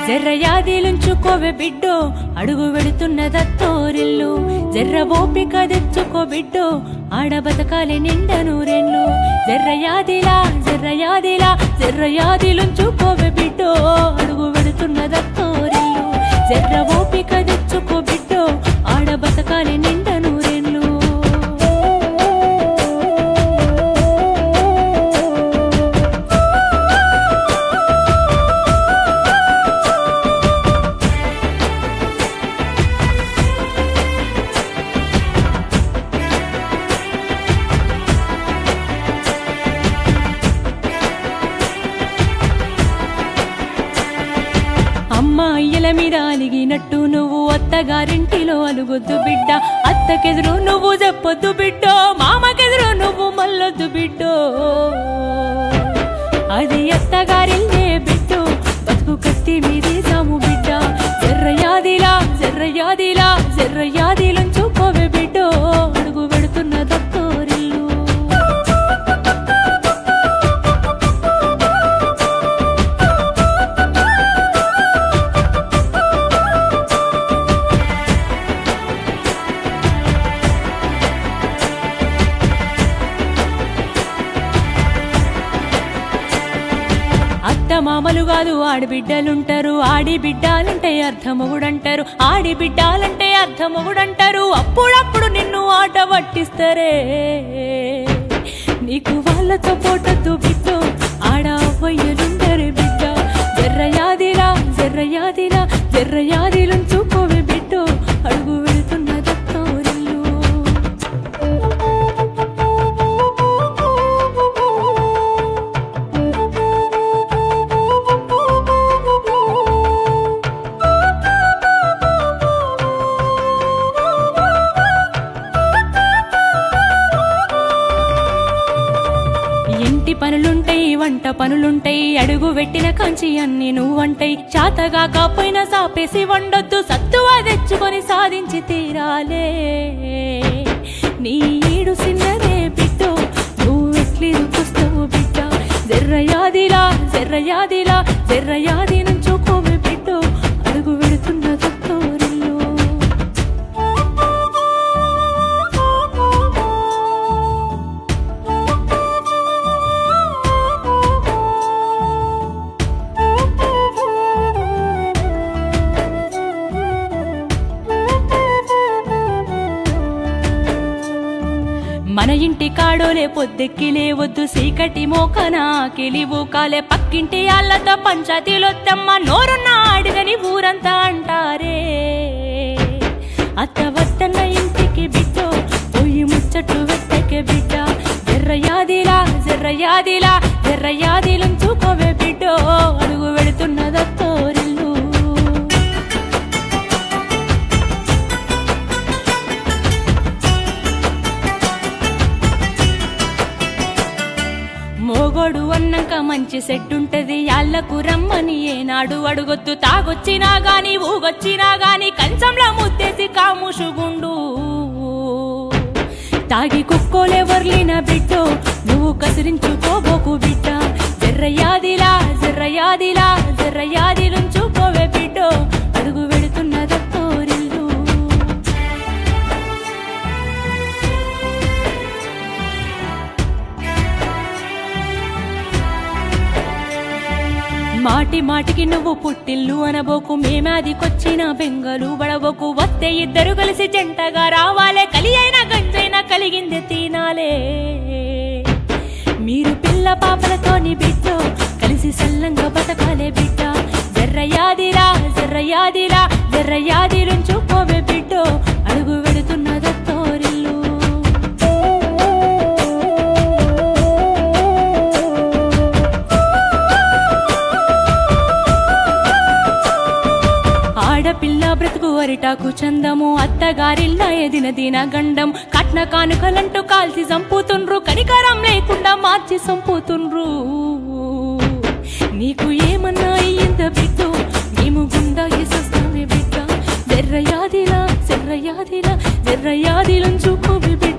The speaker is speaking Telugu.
జర్రయాదిలుంచుకోవే బిడ్డో అడుగు వెడుతున్న దత్తోరిల్లు జర్ర ఓపిక తెచ్చుకో బిడ్డో ఆడ బతకాలి నిండా నూరెళ్ళు జర్రయాదిలా జర్రయాదిలా జర్రయాదిలుంచుకోవే బిడ్డో అడుగు వెడుతున్న దత్తోరిల్లు జర్ర ఓపిక తెచ్చుకో బిడ్డో ఆడ బతకాలి నిండా నూరెళ్ళు అమ్మ అయ్యల మీద అలిగినట్టు నువ్వు అత్తగారింటిలో అలుగొద్దు బిడ్డ అత్తకెదురు నువ్వు చెప్పొద్దు బిడ్డో మామకెదురు నువ్వు మల్లొద్దు బిడ్డో అది అత్తగారిల్లే బిడ్డో బతుకు కత్తి మీది సాము బిడ్డ జర్రయాదిలా జర్రయాదిలా జర్రయాదిలంచుకోవే బిడ్డో అడుగు పెడుతున్న దత్తోరిల్లు అత్త మామలు కాదు ఆడబిడ్డలుంటారు ఆడి బిడ్డాలంటే అర్థమొగుడంటారు ఆడి బిడ్డాలంటే అర్థమొగుడంటారు అప్పుడప్పుడు నిన్ను ఆట పట్టిస్తారే నీకు వాళ్ళతో పోటద్దు బిడ్డ ఆడ అవ్వయ్యలుండరే బిడ్డ జర్రయాదిలా జర్రయాదిలా జర్రయాదిలుంచుకోవే బిడ్డ అడుగు వెళుతున్న దత్తోరిల్లు ఇంటి పనులుంటాయి వంట పనులుంటాయి అడుగు పెట్టిన కంచి అన్ని నువ్వంటాయి చాతగా కాపోయినా సాపేసి వండొద్దు సత్తువా తెచ్చుకొని సాధించి తీరాలే నీ ఈడు సిన్నరే బిడ్డో నువ్వు ఎట్లి రుకుస్తావు బిడ్డ జర్రయాదిలా జర్రయాదిలా జర్రయాది నుంచోకోవే బిడ్డో అడుగు వెడుతున్న దత్తోరిల్లు మన ఇంటి కాడోలే పొద్దెక్కి లేవద్దు సీకటి మోకన కిలివు కాలే పక్కింటి ఆళ్ళతో పంచాయతీలొత్తమ్మ నోరున్న ఆడిగని ఊరంతా అంటారే అత్త వద్దన్న ఇంటికి బిడ్డ పోయి ముచ్చట్లు వెట్టకే బిడ్డ జర్రయాదిలా జర్రయాదిలా జర్రయాదిలుంచుకోవే బిడ్డో అడుగు వెళుతున్న దత్తోరిల్లు మోగోడు అన్నాక మంచి సెట్ ఉంటది యాళ్ళకు రమ్మని ఏనాడు అడుగొద్దు తాగొచ్చినా గాని ఊగొచ్చినా గాని కంచంలో ముత్తేసి కాముషుగుండు తాగి కుక్కోలే వర్లిన బిడ్డో నువ్వు కసిరించుకోబోకు బిడ్డ జర్రయాదిలా జర్రయాదిలా జర్రయాదిలుంచుకోవే బిడ్డో అడుగు వెళుతున్న దత్తోరిల్లు మాటి మాటికి నువ్వు పుట్టిల్లు అనబోకు మేమాదికొచ్చిన బెంగలు బడబోకు వస్తే ఇద్దరు కలిసి జంటగా రావాలే కలి అయినా గంజైనా కలిగింది తినాలే మీరు పిల్ల పాపలతోని బిడ్డ కలిసి సల్లంగా బతకాలే బిడ్డ జర్రయాదిలా జర్రయాదిలా జర్రయాదిలుంచుకోవే బిడ్డో అడుగు వెడుతున్న దత్తోరిల్లు ఆడపిల్ల బ్రతుకు అరిటాకు చందము అత్తగారిల్ల ఎదిన దిన గండం కట్న కానుకలంటూ కాల్చి చంపుతుండ్రు కనికరం లేకుండా మార్చి చంపుతుండ్రు నీకు ఏమన్నా అయ్యింద బిడ్డ మేము గుండా ఇసొస్తామే బిడ్డ జర్రయాదిలా జర్రయాదిలా జర్రయాదిలంచుకోవి బిడ్డ